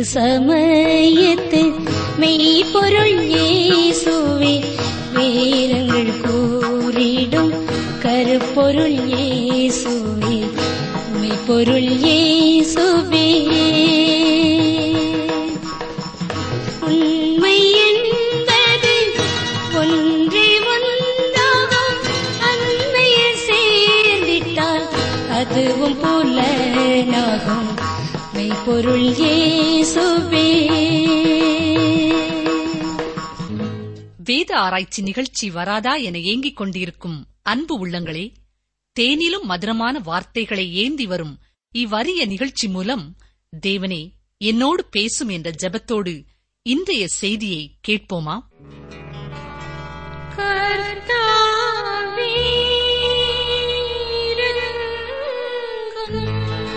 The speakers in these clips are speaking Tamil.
சமயத்து மெய்ப்பொருள் இயேசுவே வேதங்கள் கூறிடும் கருப்பொருள் இயேசுவே மெய்ப்பொருள் இயேசுவே உண்மை என்பது ஒன்றே ஒன்றாகும் அண்மையில் சேர்ந்திட்டால் அதுவும் புலனாகும் மெய்ப்பொருள் இயேசுவே வேத ஆராய்ச்சி நிகழ்ச்சி வராதா என ஏங்கிக் கொண்டிருக்கும் அன்பு உள்ளங்களே தேனிலும் மதுரமான வார்த்தைகளை ஏந்தி வரும் இவ்வரிய நிகழ்ச்சி மூலம் தேவனே என்னோடு பேசும் என்ற ஜெபத்தோடு இன்றைய செய்தியை கேட்போமா கர்த்தாவே இரங்கும்.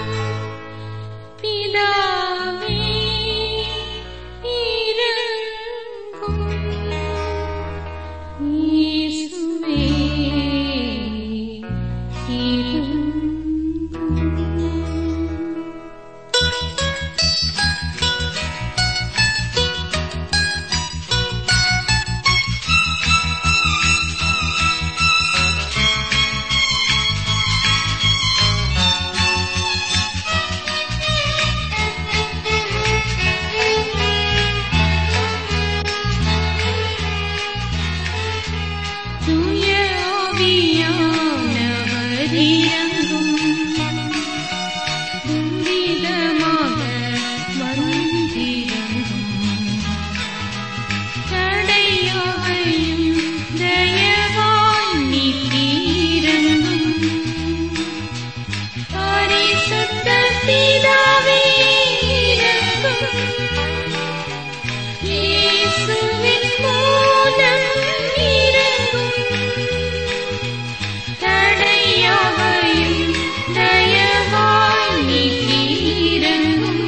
பிதாவே இரங்கும். இயேசுவே இரங்கும். தூய ஆவியானவர் இறங்கும். துரிதமாக வந்திறங்கும். தடையாவையும் தயவாய் நீக்கி இறங்கும். பரிசுத்த பிதாவே இறங்கும். இயேசுவின் மூலம் இறங்கும். தடையாவையும் தயவாய் நீக்கி இறங்கும்.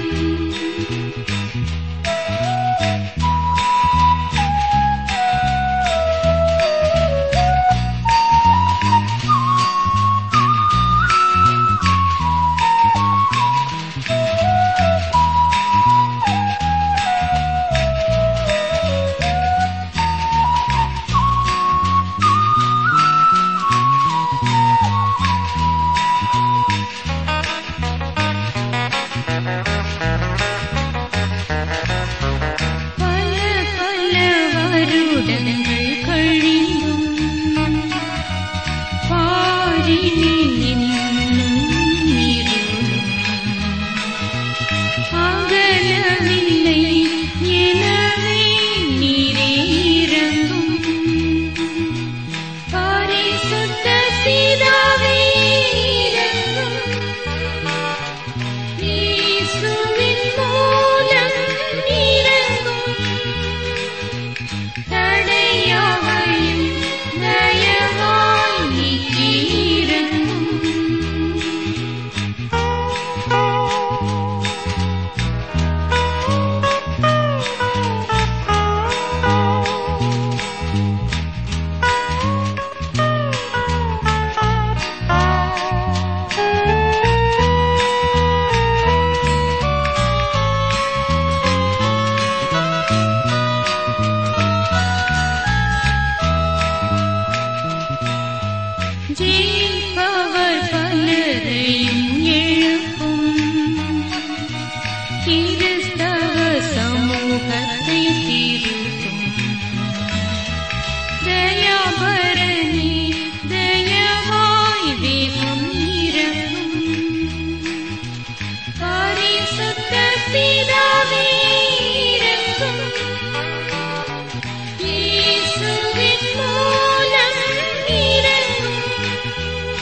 பல பல வருடங்கள் கழிந்தும் பாரினில் இன்னும் இருளும் அகலவில்லை எனவே நீரே இறங்கும் பரிசுத்த பிதாவே இறங்கும் இயேசுவின் மூலம் இறங்கும். தடையாவையும் தயவாய் நீக்கி இறங்கும். ஜெயிப்பவர் பலரையும் எழுப்பும் கிறிஸ்தவ சமூகத்தை திருத்தும் தயாபரணி தயவாய் வேகம் இறங்கும் பரிசுத்த பிதாவே இறங்கும் இயேசுவின் மூலம் இறங்கும்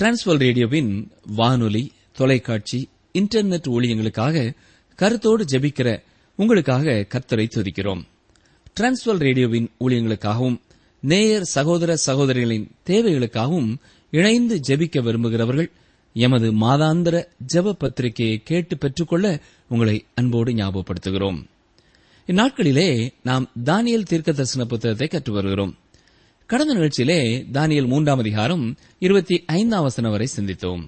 டிரான்ஸ்வர் ரேடியோவின் வானொலி தொலைக்காட்சி இன்டர்நெட் ஊழியங்களுக்காக கருத்தோடு ஜெபிக்கிற உங்களுக்காக கர்த்தரை துதிக்கிறோம் டிரான்ஸ்வர் ரேடியோவின் ஊழியங்களுக்காகவும் நேயர் சகோதர சகோதரிகளின் தேவைகளுக்காகவும் இணைந்து ஜெபிக்க விரும்புகிறவர்கள் எமது மாதாந்திர ஜெப பத்திரிகையை கேட்டு பெற்றுக்கொள்ள உங்களை அன்போடு ஞாபகப்படுத்துகிறோம் இந்நாட்களிலே நாம் தானியல் தீர்க்க தரிசன புத்தகத்தை கற்று வருகிறோம் கடந்த நிகழ்ச்சியிலே தானியல் மூன்றாம் அதிகாரம் இருபத்தி ஐந்தாம் வசனம் வரை சிந்தித்தோம்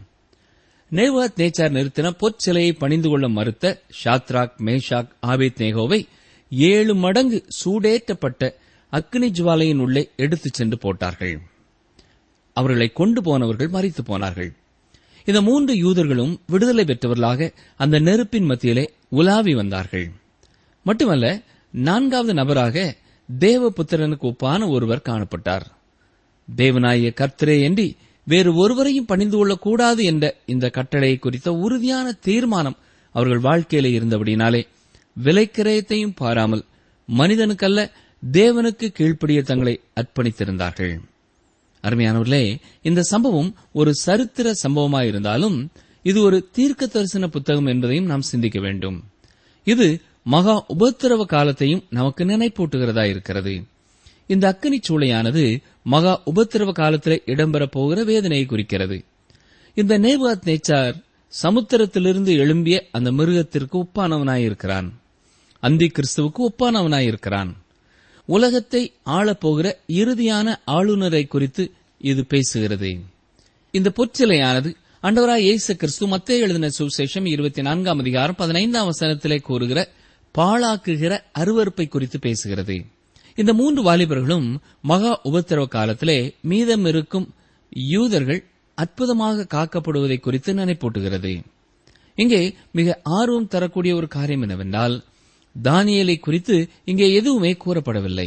நேவாத் நேச்சார் நிறுத்தின பொற்சிலையை பணிந்து கொள்ள மறுத்த ஷாத்ராக் மேஷாக் ஆபேத் நேகோவை ஏழு மடங்கு சூடேற்றப்பட்ட அக்னி ஜுவாலையின் உள்ளே எடுத்துச் சென்று போட்டார்கள் அவர்களை கொண்டு போனவர்கள் மறித்து போனார்கள் இந்த மூன்று யூதர்களும் விடுதலை பெற்றவர்களாக அந்த நெருப்பின் மத்தியிலே உலாவி வந்தார்கள் மட்டுமல்ல நான்காவது நபராக தேவபுத்திரனுக்கு ஒப்பான ஒருவர் காணப்பட்டார் தேவனாய கர்த்தரே என்று வேறு ஒருவரையும் பணிந்து கொள்ளக்கூடாது என்ற இந்த கட்டளை குறித்த உறுதியான தீர்மானம் அவர்கள் வாழ்க்கையிலே இருந்தபடினாலே விலைக்கிரயத்தையும் பாராமல் மனிதனுக்கல்ல தேவனுக்கு கீழ்ப்படிய தங்களை அர்ப்பணித்திருந்தார்கள் அருமையானவர்களே இந்த சம்பவம் ஒரு சரித்திர சம்பவமாயிருந்தாலும் இது ஒரு தீர்க்க தரிசன புத்தகம் என்பதையும் நாம் சிந்திக்க வேண்டும் இது மகா உபத்திரவ காலத்தையும் நமக்கு நினைப்பூட்டுகிறதா இருக்கிறது இந்த அக்கனி சூளையானது மகா உபத்திரவ காலத்திலே இடம்பெறப் போகிற வேதனையை குறிக்கிறது இந்த நேபாத் நேச்சார் சமுத்திரத்திலிருந்து எழும்பிய அந்த மிருகத்திற்கு ஒப்பானவனாயிருக்கிறான் அந்தி கிறிஸ்துவுக்கு ஒப்பானவனாயிருக்கிறான் உலகத்தை ஆளப்போகிற இறுதியான ஆளுநரை குறித்து இது பேசுகிறது இந்த பொற்சிலையானது அண்டவராய் இயேசு கிறிஸ்து மத்திய எழுதின சுவிசேஷம் இருபத்தி நான்காம் அதிகாரம் பதினைந்தாம் வசனத்திலே கூறுகிற பாழாக்குகிற அருவறுப்பை குறித்து பேசுகிறது இந்த மூன்று வாலிபர்களும் மகா உபத்திரவ காலத்திலே மீதம் இருக்கும் யூதர்கள் அற்புதமாக காக்கப்படுவதை குறித்து நினைப்பூட்டுகிறது இங்கே மிக ஆர்வம் தரக்கூடிய ஒரு காரியம் என்னவென்றால் தானியலை குறித்து இங்கே எதுவுமே கூறப்படவில்லை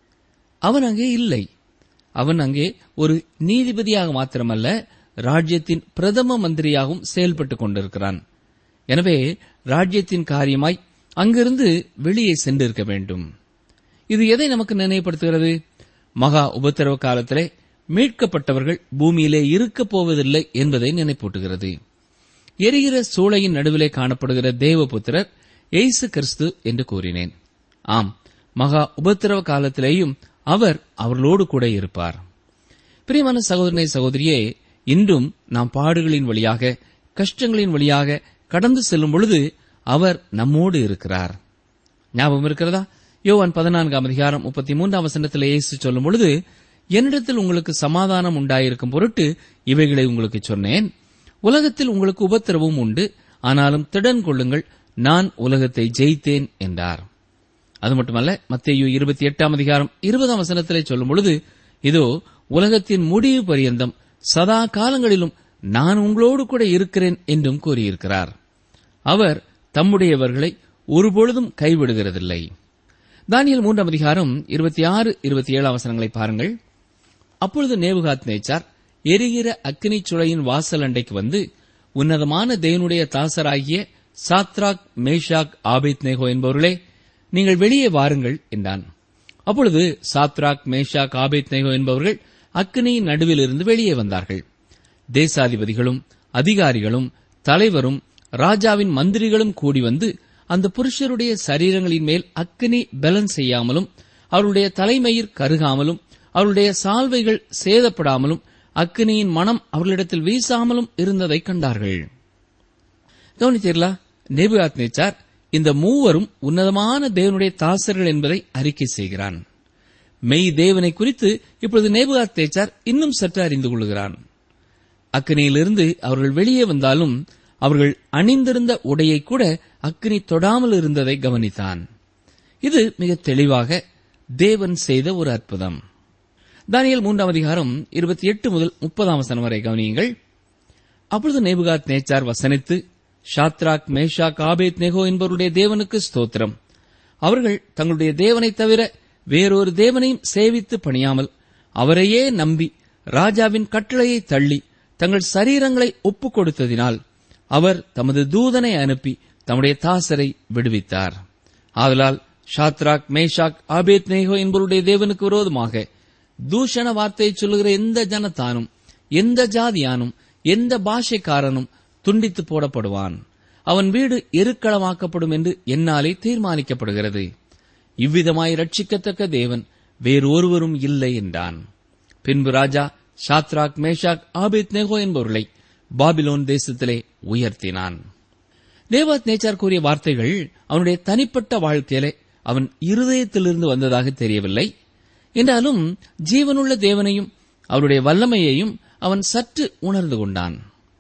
அவன் அங்கே இல்லை அவன் அங்கே ஒரு நீதிபதியாக மாத்திரமல்ல ராஜ்யத்தின் பிரதம மந்திரியாகவும் செயல்பட்டுக் கொண்டிருக்கிறான் எனவே ராஜ்யத்தின் காரியமாய் அங்கிருந்து வெளியே சென்றிருக்க வேண்டும் இது எதை நமக்கு நினைவுபடுத்துகிறது மகா உபத்திரவ காலத்திலே மீட்கப்பட்டவர்கள் பூமியிலே இருக்கப் போவதில்லை என்பதை நினைப்பூட்டுகிறது எரிகிற சூளையின் நடுவிலே காணப்படுகிற தேவபுத்திரர் எய்சு கிறிஸ்து என்று கூறினேன் ஆம் மகா உபத்திரவ காலத்திலேயும் அவர் அவர்களோடு கூட இருப்பார் பிரியமான சகோதரனை சகோதரியே இன்றும் நாம் பாடுகளின் வழியாக கஷ்டங்களின் வழியாக கடந்து செல்லும் பொழுது அவர் நம்மோடு இருக்கிறார் ஞாபகம் இருக்கிறதா யோவான் பதினான்காம் அதிகாரம் முப்பத்தி மூன்றாம் வசனத்தில் இயேசு சொல்லும் பொழுது என்னிடத்தில் உங்களுக்கு சமாதானம் உண்டாயிருக்கும் பொருட்டு இவைகளை உங்களுக்கு சொன்னேன் உலகத்தில் உங்களுக்கு உபத்திரவும் உண்டு ஆனாலும் திடன் கொள்ளுங்கள் நான் உலகத்தை ஜெயித்தேன் என்றார் அது மட்டுமல்ல மத்தேயு இருபத்தி எட்டாம் அதிகாரம் இருபதாம் வசனத்திலே சொல்லும் பொழுது இதோ உலகத்தின் முடிவு பரியந்தம் சதா காலங்களிலும் நான் உங்களோடு கூட இருக்கிறேன் என்றும் கூறியிருக்கிறார் அவர் தம்முடையவர்களை ஒருபொழுதும் கைவிடுகிறதில்லை தானியல் மூன்றாம் அதிகாரம் இருபத்தி ஆறு இருபத்தி ஏழாம் வசனங்களை பாருங்கள் அப்பொழுது நேபுகாத் நேச்சார் எரிகிற அக்கினி சுளையின் வாசல் அண்டைக்கு வந்து உன்னதமான தேவனுடைய தாசராகிய சாத்ராக் மேஷாக் ஆபேத் நேகோ என்பவர்களே நீங்கள் வெளியே வாருங்கள் என்றான் அப்பொழுது சாத்ராக் மேஷாக் ஆபேத் நேகோ என்பவர்கள் அக்கினியின் நடுவில் இருந்து வெளியே வந்தார்கள் தேசாதிபதிகளும் அதிகாரிகளும் தலைவரும் ராஜாவின் மந்திரிகளும் கூடி வந்து அந்த புருஷருடைய சரீரங்களின் மேல் அக்கினி பலன் செய்யாமலும் அவருடைய தலைமயிர் கருகாமலும் அவருடைய சால்வைகள் சேதப்படாமலும் அக்கினியின் மனம் அவர்களிடத்தில் வீசாமலும் இருந்ததை கண்டார்கள் கவனித்தீர்களா நேபுகாத் நேச்சார் இந்த மூவரும் உன்னதமான தேவனுடைய தாசர்கள் என்பதை அறிக்கை செய்கிறான் மெய் தேவனை குறித்து இப்பொழுது நேபுகாத் தேச்சார் இன்னும் சற்று அறிந்து கொள்கிறான் அக்கினியிலிருந்து அவர்கள் வெளியே வந்தாலும் அவர்கள் அணிந்திருந்த உடையை கூட அக்கினி தொடாமல் இருந்ததை கவனித்தான் இது மிக தெளிவாக தேவன் செய்த ஒரு அற்புதம் தானியல் மூன்றாம் அதிகாரம் இருபத்தி எட்டு முதல் முப்பதாம் வசனம் வரை கவனியுங்கள் அப்பொழுது நேபுகாத் நேச்சார் வசனித்து ஷாத்ராக் மேஷாக் ஆபேத் நெகோ என்பவருடைய தேவனுக்கு ஸ்தோத்திரம் அவர்கள் தங்களுடைய தேவனைத் தவிர வேறொரு தேவனையும் சேவித்து பணியாமல் அவரையே நம்பி ராஜாவின் கட்டளையை தள்ளி தங்கள் சரீரங்களை ஒப்புக் கொடுத்ததினால் அவர் தமது தூதனை அனுப்பி தம்முடைய தாசரை விடுவித்தார் ஆதலால் ஷாத்ராக் மேஷாக் ஆபேத் நேகோ என்பவருடைய தேவனுக்கு விரோதமாக தூஷண வார்த்தையை சொல்லுகிற எந்த ஜனத்தானும் எந்த ஜாதியானும் எந்த பாஷைக்காரனும் துண்டித்து போடப்படுவான் அவன் வீடு எருக்களமாக்கப்படும் என்று என்னாலே தீர்மானிக்கப்படுகிறது இவ்விதமாய் ரட்சிக்கத்தக்க தேவன் வேறொருவரும் இல்லை என்றான் பின்பு ராஜா ஷாத்ராக் மேஷாக் ஆபித் நேகோ என்பவர்களை பாபிலோன் தேசத்திலே உயர்த்தினான் தேவாத் நேச்சார் கூறிய வார்த்தைகள் அவனுடைய தனிப்பட்ட வாழ்க்கையிலே அவன் இருதயத்திலிருந்து வந்ததாக தெரியவில்லை என்றாலும் ஜீவனுள்ள தேவனையும் அவருடைய வல்லமையையும் அவன் சற்று உணர்ந்து கொண்டான்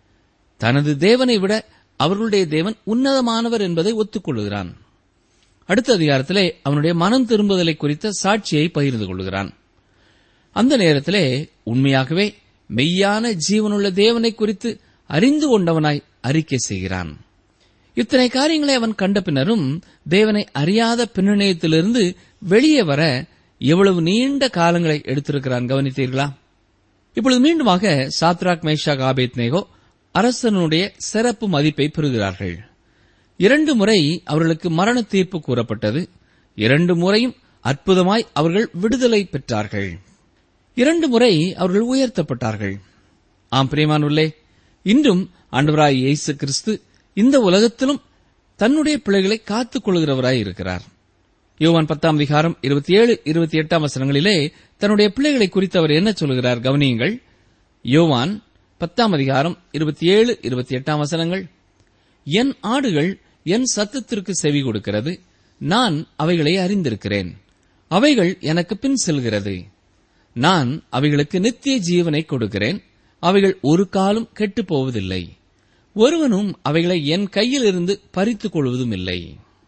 தனது தேவனை விட அவர்களுடைய தேவன் உன்னதமானவர் என்பதை ஒத்துக்கொள்கிறான் அடுத்த அதிகாரத்திலே அவனுடைய மனம் திரும்புதலை குறித்த சாட்சியை பகிர்ந்து கொள்கிறான் அந்த நேரத்திலே உண்மையாகவே மெய்யான ஜீவனுள்ள தேவனை குறித்து அறிந்து கொண்டவனாய் அறிக்கை செய்கிறான் இத்தனை காரியங்களை அவன் கண்ட பின்னரும் தேவனை அறியாத பின்னணியத்திலிருந்து வெளியே வர எவ்வளவு நீண்ட காலங்களை எடுத்திருக்கிறான் கவனித்தீர்களா இப்பொழுது மீண்டுமாக சாத்ராக் மேஷாக் ஆபேத் நேகோ அரசனுடைய சிறப்பு மதிப்பை பெறுகிறார்கள் இரண்டு முறை அவர்களுக்கு மரண தீர்ப்பு கூறப்பட்டது இரண்டு முறையும் அற்புதமாய் அவர்கள் விடுதலை பெற்றார்கள் இரண்டு முறை அவர்கள் உயர்த்தப்பட்டார்கள் ஆம் பிரியமானுள்ளே இன்றும் ஆண்டவராய் இயேசு கிறிஸ்து இந்த உலகத்திலும் தன்னுடைய பிள்ளைகளை காத்துக் கொள்கிறவராய் இருக்கிறார் யோவான் பத்தாம் விகாரம் இருபத்தி ஏழு இருபத்தி எட்டாம் வசனங்களிலே தன்னுடைய பிள்ளைகளை குறித்து அவர் என்ன சொல்கிறார் கவனியுங்கள் யோவான் பத்தாம் அதிகாரம் இருபத்தி ஏழு இருபத்தி எட்டாம் வசனங்கள் என் ஆடுகள் என் சத்தத்திற்கு செவி கொடுக்கிறது நான் அவைகளை அறிந்திருக்கிறேன் அவைகள் எனக்கு பின் செல்கிறது நான் அவைகளுக்கு நித்திய ஜீவனை கொடுக்கிறேன் அவைகள் ஒரு காலம் கெட்டுப் போவதில்லை ஒருவனும் அவைகளை என் கையில் இருந்து பறித்துக் கொள்வதும் இல்லை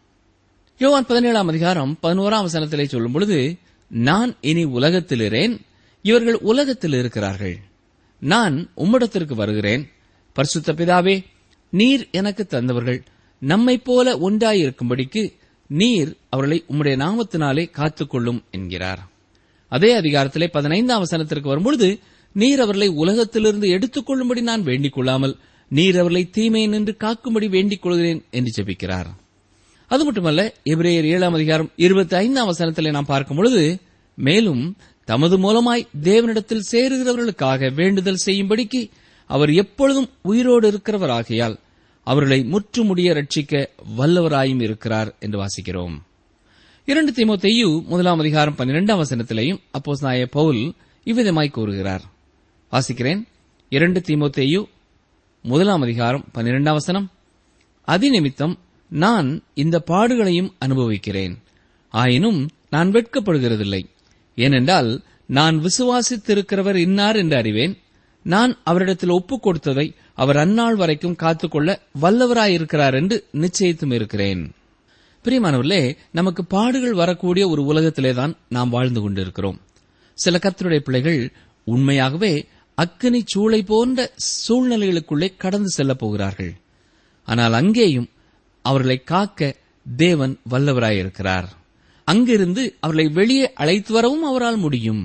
யோவான் பதினேழாம் அதிகாரம் பதினோராம் வசனத்திலே சொல்லும் பொழுது நான் இனி உலகத்திலிரேன் இவர்கள் உலகத்தில் இருக்கிறார்கள் நான் உம்மிடத்திற்கு வருகிறேன் பரிசுத்த பிதாவே நீர் எனக்கு தந்தவர்கள் நம்மைப் போல ஒன்றாயிருக்கும்படிக்கு நீர் அவர்களை உம்முடைய நாமத்தினாலே காத்துக்கொள்ளும் என்கிறார் அதே அதிகாரத்திலே பதினைந்தாம் வசனத்திற்கு வரும்பொழுது நீர் அவர்களை உலகத்திலிருந்து எடுத்துக் கொள்ளும்படி நான் வேண்டிக் கொள்ளாமல் நீர் அவர்களை தீமை நின்று காக்கும்படி வேண்டிக் கொள்கிறேன் என்று ஜெபிக்கிறார் அது மட்டுமல்ல எபிரேயர் ஏழாம் அதிகாரம் இருபத்தி ஐந்தாம் வசனத்திலே நாம் பார்க்கும் பொழுது மேலும் தமது மூலமாய் தேவனிடத்தில் சேருகிறவர்களுக்காக வேண்டுதல் செய்யும்படிக்கு அவர் எப்பொழுதும் உயிரோடு இருக்கிறவராகையால் அவர்களை முற்றுமுடிய ரட்சிக்க வல்லவராயும் இருக்கிறார் என்று வாசிக்கிறோம் இரண்டு தீமோத்தேயு முதலாம் அதிகாரம் பன்னிரெண்டாம் வசனத்திலேயும் அப்போஸ் நாய பவுல் இவ்விதமாய் கூறுகிறார் வாசிக்கிறேன் இரண்டு தீமோத்தேயு முதலாம் அதிகாரம் பன்னிரெண்டாம் வசனம் அதிநிமித்தம் நான் இந்த பாடுகளையும் அனுபவிக்கிறேன் ஆயினும் நான் வெட்கப்படுகிறதில்லை ஏனென்றால் நான் விசுவாசித்திருக்கிறவர் இன்னார் என்று அறிவேன் நான் அவரிடத்தில் ஒப்புக் கொடுத்ததை அவர் அந்நாள் வரைக்கும் காத்துக்கொள்ள வல்லவராயிருக்கிறார் என்று நிச்சயித்தும் இருக்கிறேன் பிரியமானவர்களே நமக்கு பாடுகள் வரக்கூடிய ஒரு உலகத்திலேதான் நாம் வாழ்ந்து கொண்டிருக்கிறோம் சில கர்த்தருடைய பிள்ளைகள் உண்மையாகவே அக்கினி சூளை போன்ற சூழ்நிலைகளுக்குள்ளே கடந்து செல்லப் போகிறார்கள் ஆனால் அங்கேயும் அவர்களை காக்க தேவன் வல்லவராயிருக்கிறார் அங்கிருந்து அவர்களை வெளியே அழைத்து வரவும் அவரால் முடியும்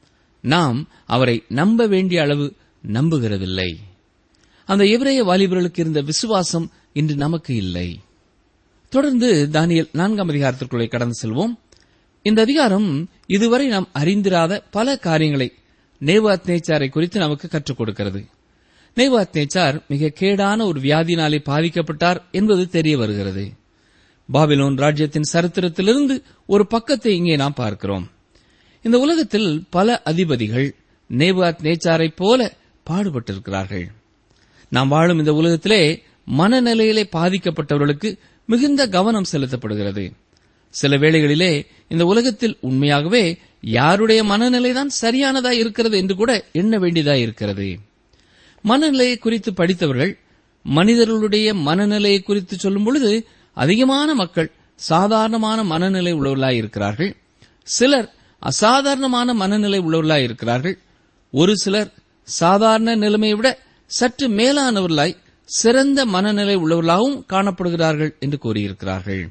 நாம் அவரை நம்ப வேண்டிய அளவு நம்புகிறதில்லை அந்த எபிரேய வாலிபர்களுக்கு இருந்த விசுவாசம் இன்று நமக்கு இல்லை தொடர்ந்து தானியல் நான்காம் அதிகாரத்திற்குள்ளே கடந்து செல்வோம் இந்த அதிகாரம் இதுவரை நாம் அறிந்திராத பல காரியங்களை நேவாத் நேச்சாரை குறித்து நமக்கு கற்றுக் கொடுக்கிறது நேவாத் நேச்சார் மிக கேடான ஒரு வியாதினாலே பாதிக்கப்பட்டார் என்பது தெரிய வருகிறது பாபிலோன் ராஜ்யத்தின் சரித்திரத்திலிருந்து ஒரு பக்கத்தை இங்கே நாம் பார்க்கிறோம் இந்த உலகத்தில் பல அதிபதிகள் நேபாத் நேச்சாரைப் போல பாடுபட்டிருக்கிறார்கள் நாம் வாழும் இந்த உலகத்திலே மனநிலையிலே பாதிக்கப்பட்டவர்களுக்கு மிகுந்த கவனம் செலுத்தப்படுகிறது சில வேளைகளிலே இந்த உலகத்தில் உண்மையாகவே யாருடைய மனநிலைதான் சரியானதா இருக்கிறது என்று கூட எண்ண வேண்டியதா இருக்கிறது மனநிலையை குறித்து படித்தவர்கள் மனிதர்களுடைய மனநிலையை குறித்து சொல்லும் பொழுது அதிகமான மக்கள் சாதாரணமான மனநிலை உள்ளவர்களாய் இருக்கிறார்கள் சிலர் அசாதாரணமான மனநிலை உள்ளவர்களாய் இருக்கிறார்கள் ஒரு சிலர் சாதாரண நிலைமையை விட சற்று மேலானவர்களாய் சிறந்த மனநிலை உள்ளவர்களாகவும் காணப்படுகிறார்கள் என்று கூறியிருக்கிறார்கள்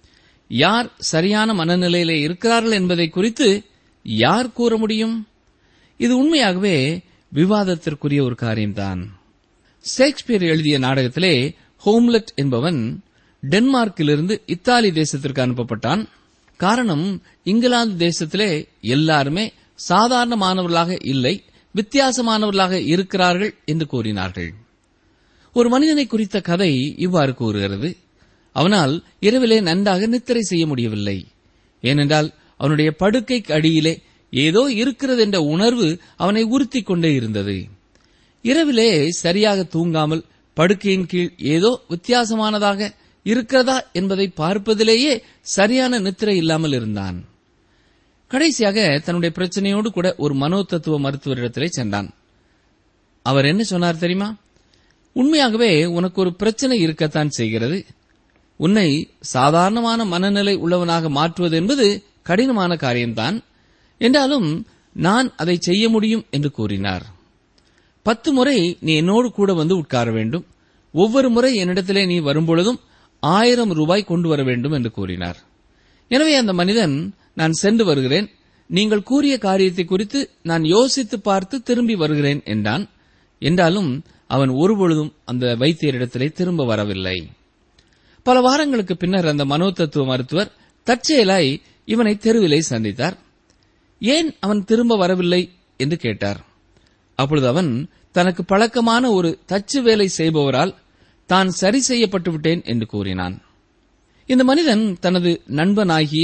யார் சரியான மனநிலையிலே இருக்கிறார்கள் என்பதை குறித்து யார் கூற முடியும் இது உண்மையாகவே விவாதத்திற்குரிய ஒரு காரியம்தான் ஷேக்ஸ்பியர் எழுதிய நாடகத்திலே ஹோம்லெட் என்பவன் டென்மார்க்கிலிருந்து இத்தாலி தேசத்திற்கு அனுப்பப்பட்டான் காரணம் இங்கிலாந்து தேசத்திலே எல்லாருமே சாதாரணமானவர்களாக இல்லை வித்தியாசமானவர்களாக இருக்கிறார்கள் என்று கூறினார்கள் ஒரு மனிதனை குறித்த கதை இவ்வாறு கூறுகிறது அவனால் இரவிலே நன்றாக நித்திரை செய்ய முடியவில்லை ஏனென்றால் அவனுடைய படுக்கைக்கு அடியிலே ஏதோ இருக்கிறது என்ற உணர்வு அவனை உறுத்திக் கொண்டே இருந்தது இரவிலே சரியாக தூங்காமல் படுக்கையின் கீழ் ஏதோ வித்தியாசமானதாக இருக்கிறதா என்பதை பார்ப்பதிலேயே சரியான நித்திரை இல்லாமல் இருந்தான் கடைசியாக தன்னுடைய பிரச்சனையோடு கூட ஒரு மனோதத்துவ மருத்துவரிடத்திலே சென்றான் அவர் என்ன சொன்னார் தெரியுமா உண்மையாகவே உனக்கு ஒரு பிரச்சனை இருக்கத்தான் செய்கிறது உன்னை சாதாரணமான மனநிலை உள்ளவனாக மாற்றுவது என்பது கடினமான காரியம்தான் என்றாலும் நான் அதை செய்ய முடியும் என்று கூறினார் பத்து முறை நீ என்னோடு கூட வந்து உட்கார வேண்டும் ஒவ்வொரு முறை என்னிடத்திலே நீ வரும்பொழுதும் ஆயிரம் ரூபாய் கொண்டு வர வேண்டும் என்று கூறினார் எனவே அந்த மனிதன் நான் சென்று வருகிறேன் நீங்கள் கூறிய காரியத்தை குறித்து நான் யோசித்து பார்த்து திரும்பி வருகிறேன் என்றான் என்றாலும் அவன் ஒருபொழுதும் அந்த வைத்தியரிடத்திலே திரும்ப வரவில்லை பல வாரங்களுக்கு பின்னர் அந்த மனோதத்துவ மருத்துவர் தற்செயலாய் இவனை தெருவிலே சந்தித்தார் ஏன் அவன் திரும்ப வரவில்லை என்று கேட்டார் அப்பொழுது அவன் தனக்கு பழக்கமான ஒரு தச்சு வேலை செய்பவரால் தான் சரி செய்யப்பட்டு விட்டேன் என்று கூறினான் இந்த மனிதன் தனது நண்பனாகிய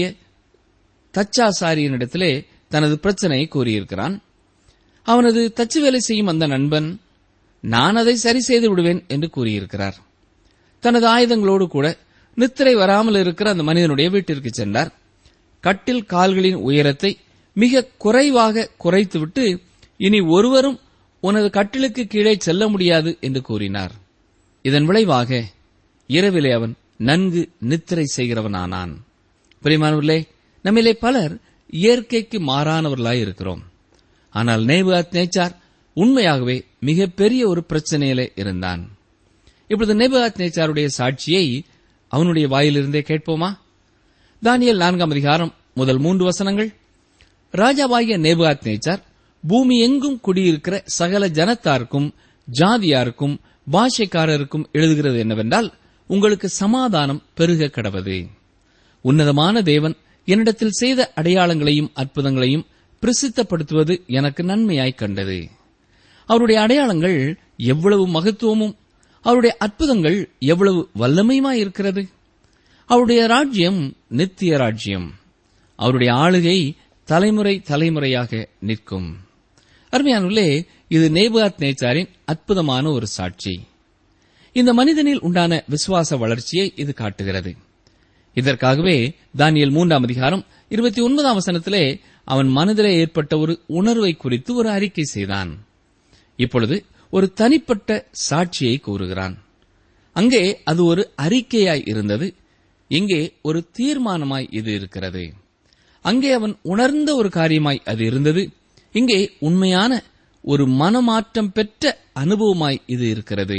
தச்சாசாரியனிடத்திலே தனது பிரச்சனையை கூறியிருக்கிறான் அவனது தச்சு வேலை செய்யும் அந்த நண்பன் நான் அதை சரி செய்து விடுவேன் என்று கூறியிருக்கிறார் தனது ஆயுதங்களோடு கூட நித்திரை வராமல் இருக்கிற அந்த மனிதனுடைய வீட்டிற்கு சென்றார் கட்டில் கால்களின் உயரத்தை மிக குறைவாக குறைத்துவிட்டு இனி ஒருவரும் உனது கட்டிலுக்கு கீழே செல்ல முடியாது என்று கூறினார் இதன் விளைவாக இரவிலே அவன் நன்கு நித்திரை செய்கிறவனானான் பிரியமானவர்களே நம்மிலே பலர் இயற்கைக்கு மாறானவர்களாய் இருக்கிறோம் ஆனால் நேபுகாத் நேச்சார் உண்மையாகவே மிகப்பெரிய ஒரு பிரச்சனையிலே இருந்தான் இப்பொழுது நேபுகாத் நேச்சாருடைய சாட்சியை அவனுடைய வாயிலிருந்தே கேட்போமா தானியல் நான்காம் அதிகாரம் முதல் மூன்று வசனங்கள் ராஜாவாகிய நேபுகாத் நேச்சார் பூமி எங்கும் குடியிருக்கிற சகல ஜனத்தாருக்கும் ஜாதியாருக்கும் பாஷைக்காரருக்கும் எழுதுகிறது என்னவென்றால் உங்களுக்கு சமாதானம் பெருக கடவது உன்னதமான தேவன் என்னிடத்தில் செய்த அடையாளங்களையும் அற்புதங்களையும் பிரசித்தப்படுத்துவது எனக்கு நன்மையாய் கண்டது அவருடைய அடையாளங்கள் எவ்வளவு மகத்துவமும் அவருடைய அற்புதங்கள் எவ்வளவு வல்லமையுமாய் இருக்கிறது அவருடைய ராஜ்யம் நித்திய ராஜ்யம் அவருடைய ஆளுகை தலைமுறை தலைமுறையாக நிற்கும் அருமையானுள்ளே இது நேபாத் நேச்சாரின் அற்புதமான ஒரு சாட்சி இந்த மனிதனில் உண்டான விசுவாச வளர்ச்சியை இது காட்டுகிறது இதற்காகவே தானியல் மூன்றாம் அதிகாரம் இருபத்தி ஒன்பதாம் வசனத்திலே அவன் மனதிலே ஏற்பட்ட ஒரு உணர்வை குறித்து ஒரு அறிக்கை செய்தான் இப்பொழுது ஒரு தனிப்பட்ட சாட்சியை கூறுகிறான் அங்கே அது ஒரு அறிக்கையாய் இருந்தது இங்கே ஒரு தீர்மானமாய் இது இருக்கிறது அங்கே அவன் உணர்ந்த ஒரு காரியமாய் அது இருந்தது இங்கே உண்மையான ஒரு மனமாற்றம் பெற்ற அனுபவமாய் இது இருக்கிறது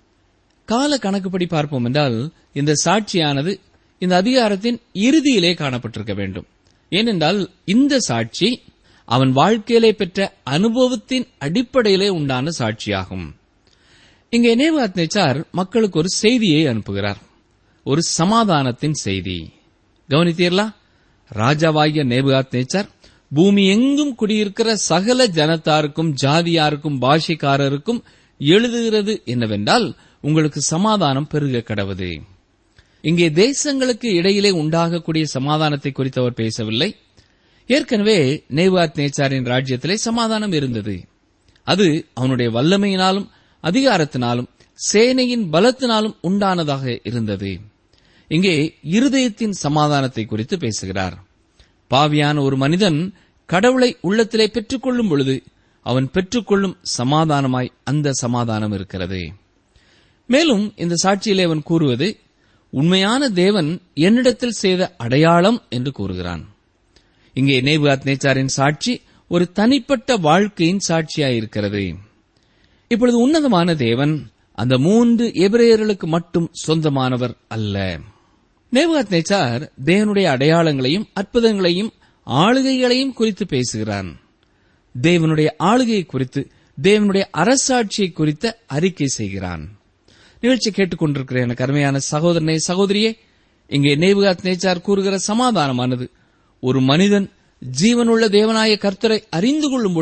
கால கணக்குப்படி பார்ப்போம் என்றால் இந்த சாட்சியானது இந்த அதிகாரத்தின் இறுதியிலே காணப்பட்டிருக்க வேண்டும் ஏனென்றால் இந்த சாட்சி அவன் வாழ்க்கையிலே பெற்ற அனுபவத்தின் அடிப்படையிலே உண்டான சாட்சியாகும் இங்கே நேபாத் நேச்சார் மக்களுக்கு ஒரு செய்தியை அனுப்புகிறார் ஒரு சமாதானத்தின் செய்தி கவனித்தீர்களா ராஜாவாகிய நேபுகாத் நேச்சார் பூமி எங்கும் குடியிருக்கிற சகல ஜனத்தாருக்கும் ஜாதியாருக்கும் பாஷைக்காரருக்கும் எழுதுகிறது என்னவென்றால் உங்களுக்கு சமாதானம் பெருக கடவுது இங்கே தேசங்களுக்கு இடையிலே உண்டாகக்கூடிய சமாதானத்தை குறித்து அவர் பேசவில்லை ஏற்கனவே நேவாத் நேச்சாரின் ராஜ்யத்திலே சமாதானம் இருந்தது அது அவனுடைய வல்லமையினாலும் அதிகாரத்தினாலும் சேனையின் பலத்தினாலும் உண்டானதாக இருந்தது இங்கே இருதயத்தின் சமாதானத்தை குறித்து பேசுகிறார் பாவியான ஒரு மனிதன் கடவுளை உள்ளத்திலே பெற்றுக்கொள்ளும் பொழுது அவன் பெற்றுக்கொள்ளும் சமாதானமாய் அந்த சமாதானம் இருக்கிறது மேலும் இந்த சாட்சியிலே அவன் கூறுவது உண்மையான தேவன் என்னிடத்தில் செய்த அடையாளம் என்று கூறுகிறான் இங்கே நேபுகாத் நேச்சாரின் சாட்சி ஒரு தனிப்பட்ட வாழ்க்கையின் சாட்சியாயிருக்கிறது இப்பொழுது உன்னதமான தேவன் அந்த மூன்று எபிரேயர்களுக்கு மட்டும் சொந்தமானவர் அல்ல நேபுகாத் நேச்சார் தேவனுடைய அடையாளங்களையும் அற்புதங்களையும் ஆளுகைகளையும் குறித்து பேசுகிறான் தேவனுடைய ஆளுகையை குறித்து தேவனுடைய அரசாட்சியை குறித்த அறிக்கை செய்கிறான் நிகழ்ச்சி கேட்டுக்கொண்டிருக்கிற எனக்கு அருமையான சகோதரனே சகோதரியே இங்கே நேபுகாத் நேச்சார் கூறுகிற சமாதானமானது ஒரு மனிதன் ஜீவனுள்ள தேவனாய கர்த்தரை அறிந்து கொள்ளும் பொழுது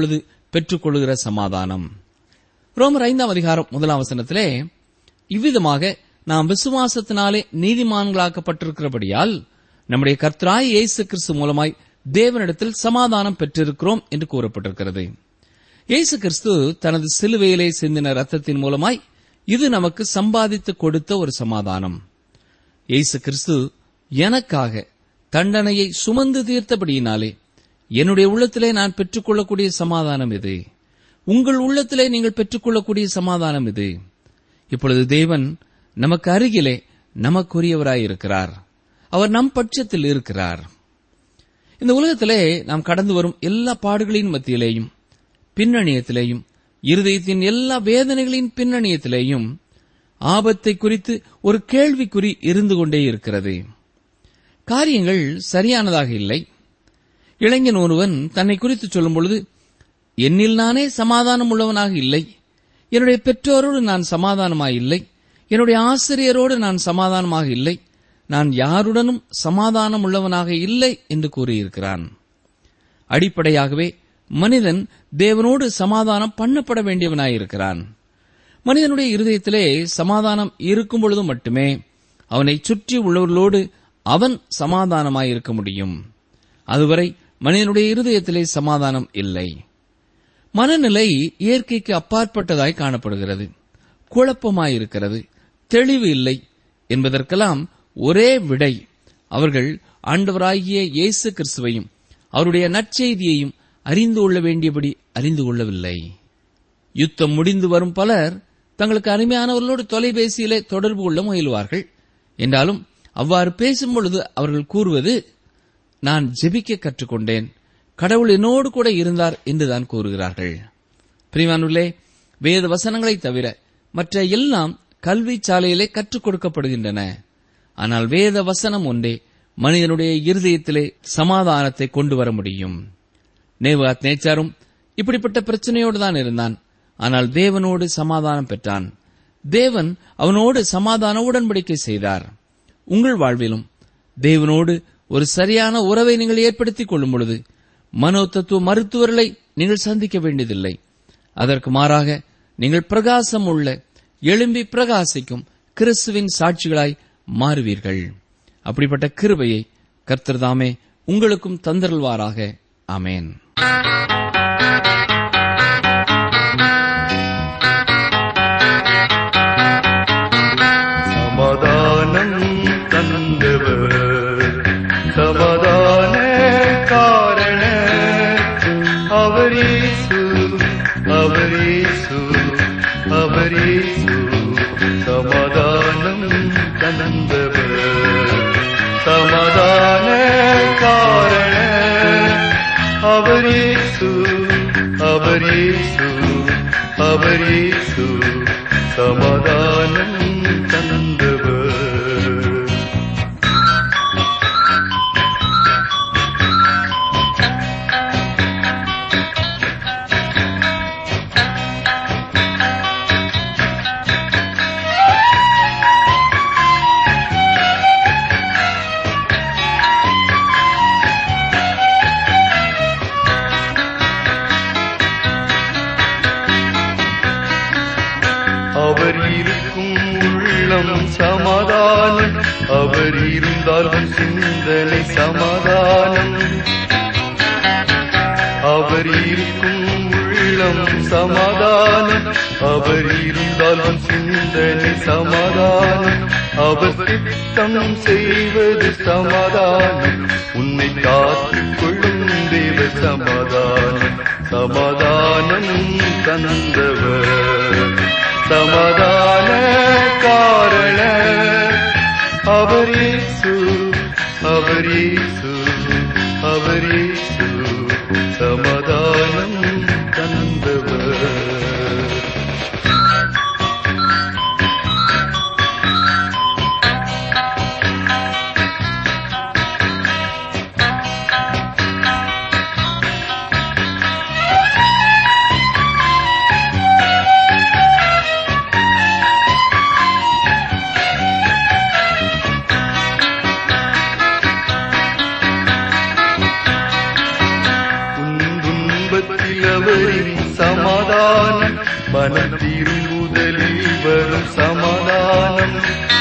பெற்றுக்கொள்கிற சமாதானம் ரோமர் ஐந்தாம் அதிகாரம் முதலாம் வசனத்திலே இவ்விதமாக நாம் விசுவாசத்தினாலே நீதிமான்களாக்கப்பட்டிருக்கிறபடியால் நம்முடைய கர்த்தராய் இயேசு கிறிஸ்து மூலமாய் தேவனிடத்தில் சமாதானம் பெற்றிருக்கிறோம் என்று கூறப்பட்டிருக்கிறது இயேசு கிறிஸ்து தனது சிலுவையிலே சிந்தின ரத்தத்தின் மூலமாய் இது நமக்கு சம்பாதித்து கொடுத்த ஒரு சமாதானம் இயேசு கிறிஸ்து எனக்காக தண்டனையை சுமந்து தீர்த்தபடியினாலே என்னுடைய உள்ளத்திலே நான் பெற்றுக்கொள்ளக்கூடிய சமாதானம் இது உங்கள் உள்ளத்திலே நீங்கள் பெற்றுக்கொள்ளக்கூடிய சமாதானம் இது இப்பொழுது தேவன் நமக்கு அருகிலே நமக்குரியவராயிருக்கிறார் அவர் நம் பட்சத்தில் இருக்கிறார் இந்த உலகத்திலே நாம் கடந்து வரும் எல்லா பாடுகளின் மத்தியிலேயும் பின்னணியத்திலேயும் இருதயத்தின் எல்லா வேதனைகளின் பின்னணியத்திலேயும் ஆபத்தை குறித்து ஒரு கேள்விக்குறி இருந்து கொண்டே இருக்கிறது காரியங்கள் சரியானதாக இல்லை இளைஞன் ஒருவன் தன்னை குறித்து சொல்லும் பொழுது என்னில் நானே சமாதானம் உள்ளவனாக இல்லை என்னுடைய பெற்றோரோடு நான் சமாதானமாக இல்லை என்னுடைய ஆசிரியரோடு நான் சமாதானமாக இல்லை நான் யாருடனும் சமாதானம் உள்ளவனாக இல்லை என்று கூறியிருக்கிறான் அடிப்படையாகவே மனிதன் தேவனோடு சமாதானம் பண்ணப்பட வேண்டியவனாயிருக்கிறான் மனிதனுடைய இருதயத்திலே சமாதானம் இருக்கும் பொழுது மட்டுமே அவனை சுற்றி உள்ளவர்களோடு அவன் சமாதானமாயிருக்க முடியும் அதுவரை மனிதனுடைய இருதயத்திலே சமாதானம் இல்லை மனநிலை இயற்கைக்கு அப்பாற்பட்டதாய் காணப்படுகிறது குழப்பமாயிருக்கிறது தெளிவு இல்லை என்பதற்கெல்லாம் ஒரே விடை அவர்கள் ஆண்டவராகிய இயேசு கிறிஸ்துவையும் அவருடைய நற்செய்தியையும் அறிந்து கொள்ள வேண்டியபடி அறிந்து கொள்ளவில்லை யுத்தம் முடிந்து வரும் பலர் தங்களுக்கு அருமையானவர்களோடு தொலைபேசியிலே தொடர்பு கொள்ள முயலுவார்கள் என்றாலும் அவ்வாறு பேசும் பொழுது அவர்கள் கூறுவது நான் ஜெபிக்க கற்றுக்கொண்டேன் கடவுள் என்னோடு கூட இருந்தார் என்றுதான் கூறுகிறார்கள் பிரிவானுள்ளே வேத வசனங்களை தவிர மற்ற எல்லாம் கல்வி சாலையிலே கற்றுக் கொடுக்கப்படுகின்றன ஆனால் வேத வசனம் ஒன்றே மனிதனுடைய இருதயத்திலே சமாதானத்தை கொண்டு வர முடியும் நேவாத் நேச்சாரும் இப்படிப்பட்ட பிரச்சனையோடு தான் இருந்தான் ஆனால் தேவனோடு சமாதானம் பெற்றான் தேவன் அவனோடு சமாதான உடன்படிக்கை செய்தார் உங்கள் வாழ்விலும் தேவனோடு ஒரு சரியான உறவை நீங்கள் ஏற்படுத்திக் கொள்ளும் பொழுது மனோ தத்துவ மருத்துவர்களை நீங்கள் சந்திக்க வேண்டியதில்லை அதற்கு மாறாக நீங்கள் பிரகாசம் உள்ள எழும்பி பிரகாசிக்கும் கிறிஸ்துவின் சாட்சிகளாய் மாறுவீர்கள் அப்படிப்பட்ட கிருபையை கர்த்தர்தாமே உங்களுக்கும் தந்தருள்வாராக ஆமேன் சமாதானம் தந்தவர் சமாதான காரண அவரீசு அவரீசு அவரீசு சமாதானம் தந்தவர் சமாதான காரண அவரீசு அவரீசு அவரீசு சமாதானம் தந்தவர் அவர் இருக்கும் உள்ளம் சமாதானம் அவர் இருந்தாலும் சிந்தனை சமாதானம் அவர் இருக்கும் உள்ளம் சமாதானம் அவர் இருந்தாலும் சிந்தனை சமாதானம் அவர் திட்டம் செய்வது சமாதானம் உன்னை காத்துக் கொள்ளும் தேவ சமாதானம் சமாதானம் தந்தவர் சமாதான காரண அவரீசு அவரீசு அவரீசு சமாதானம் தந்தவர் மனம் திரும்புதலில் வரும் சமாதானம்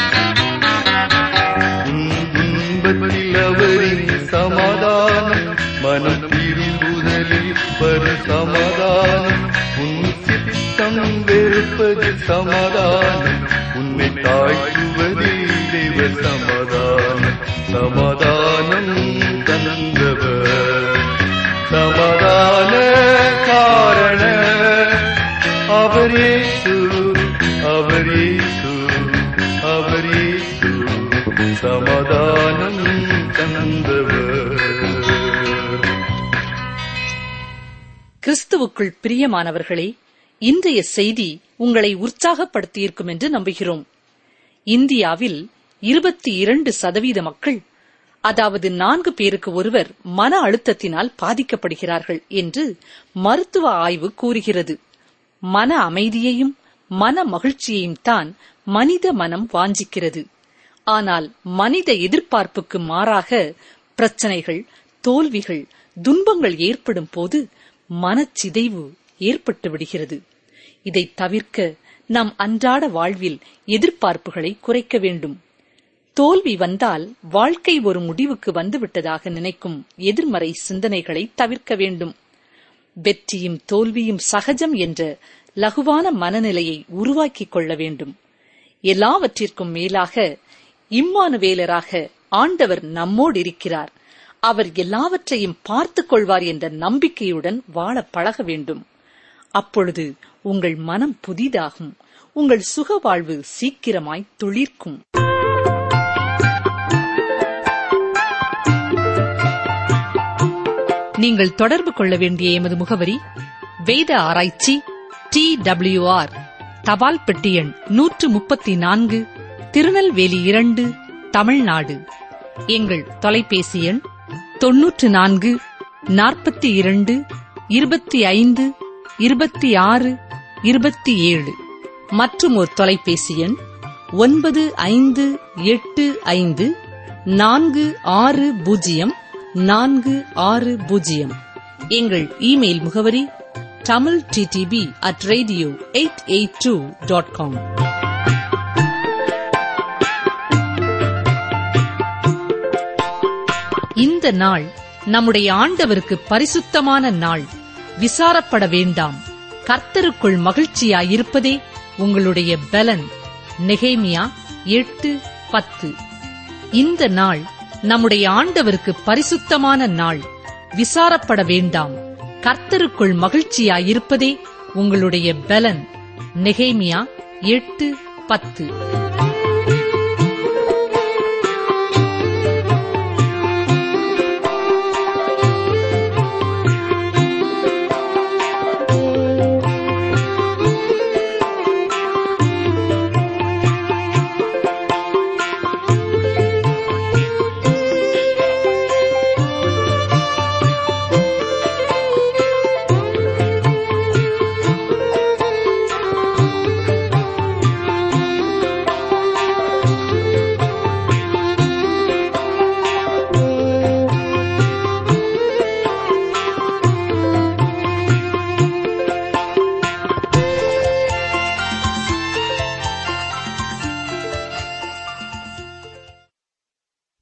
துன்பத்தில் அவரின் சமாதானம் மனம் திரும்புதலில் வரும் சமாதானம் உன் சித்தம் வெறுப்பது சமாதானம் உன்னை தாழ்த்துவதில் தேவ சமாதானம் சமாதானம் தந்தவர் சமாதான காரண அவர் இயேசு அவர் இயேசு அவர் இயேசு சமாதானம் தந்தவர் கிறிஸ்துவுக்குள் பிரியமானவர்களே இன்றைய செய்தி உங்களை உற்சாகப்படுத்தியிருக்கும் என்று நம்புகிறோம் இந்தியாவில் இருபத்தி இரண்டு சதவீத மக்கள் அதாவது நான்கு பேருக்கு ஒருவர் மன அழுத்தத்தினால் பாதிக்கப்படுகிறார்கள் என்று மருத்துவ ஆய்வு கூறுகிறது மன அமைதியையும் மன மகிழ்ச்சியையும் தான் மனித மனம் வாஞ்சிக்கிறது ஆனால் மனித எதிர்பார்ப்புக்கு மாறாக பிரச்சனைகள் தோல்விகள் துன்பங்கள் ஏற்படும் போது மனச்சிதைவு ஏற்பட்டு விடுகிறது இதை தவிர்க்க நாம் அன்றாட வாழ்வில் எதிர்பார்ப்புகளை குறைக்க வேண்டும் தோல்வி வந்தால் வாழ்க்கை ஒரு முடிவுக்கு வந்துவிட்டதாக நினைக்கும் எதிர்மறை சிந்தனைகளை தவிர்க்க வேண்டும் வெற்றியும் தோல்வியும் சகஜம் என்ற லகுவான மனநிலையை உருவாக்கிக் கொள்ள வேண்டும் எல்லாவற்றிற்கும் மேலாக இம்மானுவேலராக ஆண்டவர் நம்மோடு இருக்கிறார் அவர் எல்லாவற்றையும் பார்த்துக் கொள்வார் என்ற நம்பிக்கையுடன் வாழ பழக வேண்டும் அப்பொழுது உங்கள் மனம் புதிதாகும் உங்கள் சுக வாழ்வு சீக்கிரமாய் துளிர்க்கும் நீங்கள் தொடர்பு கொள்ள வேண்டிய எமது முகவரி வேத ஆராய்ச்சி டி ஆர் தபால் பெட்டி எண் நூற்று முப்பத்தி நான்கு திருநெல்வேலி இரண்டு தமிழ்நாடு எங்கள் தொலைபேசி எண் தொன்னூற்று நான்கு நாற்பத்தி இரண்டு இருபத்தி ஐந்து இருபத்தி ஆறு இருபத்தி ஏழு மற்றும் ஒரு தொலைபேசி எண் ஒன்பது ஐந்து எட்டு ஐந்து நான்கு ஆறு பூஜ்ஜியம் நான்கு ஆறு பூஜ்ஜியம் எங்கள் இமெயில் முகவரி Tamil TDP at radio eight eight two dot com இந்த நாள் நம்முடைய ஆண்டவருக்கு பரிசுத்தமான நாள் விசாரப்பட வேண்டாம் கர்த்தருக்குள் மகிழ்ச்சியாயிருப்பதே உங்களுடைய பலன் நெகேமியா எட்டு பத்து இந்த நாள் நம்முடைய ஆண்டவருக்கு பரிசுத்தமான நாள் விசாரப்பட வேண்டாம் கர்த்தருக்குள் மகிழ்ச்சியாயிருப்பதே உங்களுடைய பலன் நெகேமியா எட்டு பத்து